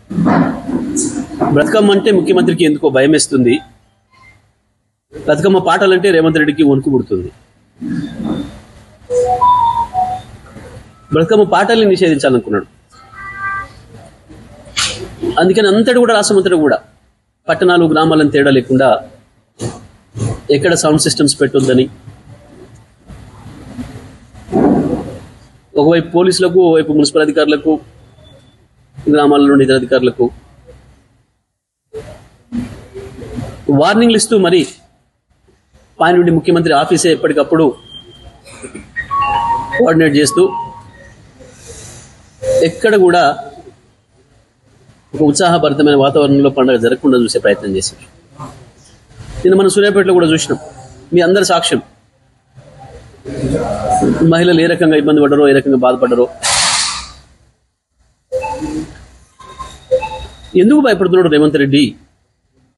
బ్రతకమ్మ అంటే ముఖ్యమంత్రికి ఎందుకో భయం వేస్తుంది బతుకమ్మ పాటలంటే రేవంత్ రెడ్డికి వణుకు పుడుతుంది బ్రతుకమ్మ పాటల్ని నిషేధించాలనుకున్నాడు అందుకని అంతటి కూడా రాష్ట్రమంతటి కూడా పట్టణాలు గ్రామాలను తేడా లేకుండా ఎక్కడ సౌండ్ సిస్టమ్స్ పెట్టొద్దని ఒకవైపు పోలీసులకు ఒకవైపు మున్సిపల్ అధికారులకు గ్రామాల నుండి ఇతర అధికారులకు వార్నింగ్లు ఇస్తూ మరి పై నుండి ముఖ్యమంత్రి ఆఫీసే ఎప్పటికప్పుడు కోఆర్డినేట్ చేస్తూ ఎక్కడ కూడా ఒక ఉత్సాహభరితమైన వాతావరణంలో పండుగ జరగకుండా చూసే ప్రయత్నం చేశారు నిన్న మనం సూర్యాపేటలో కూడా చూసినాం మీ అందరి సాక్ష్యం మహిళలు ఏ రకంగా ఇబ్బంది పడ్డారో ఏ రకంగా బాధపడ్డారో ఎందుకు భయపడుతున్నాడు రేవంత్ రెడ్డి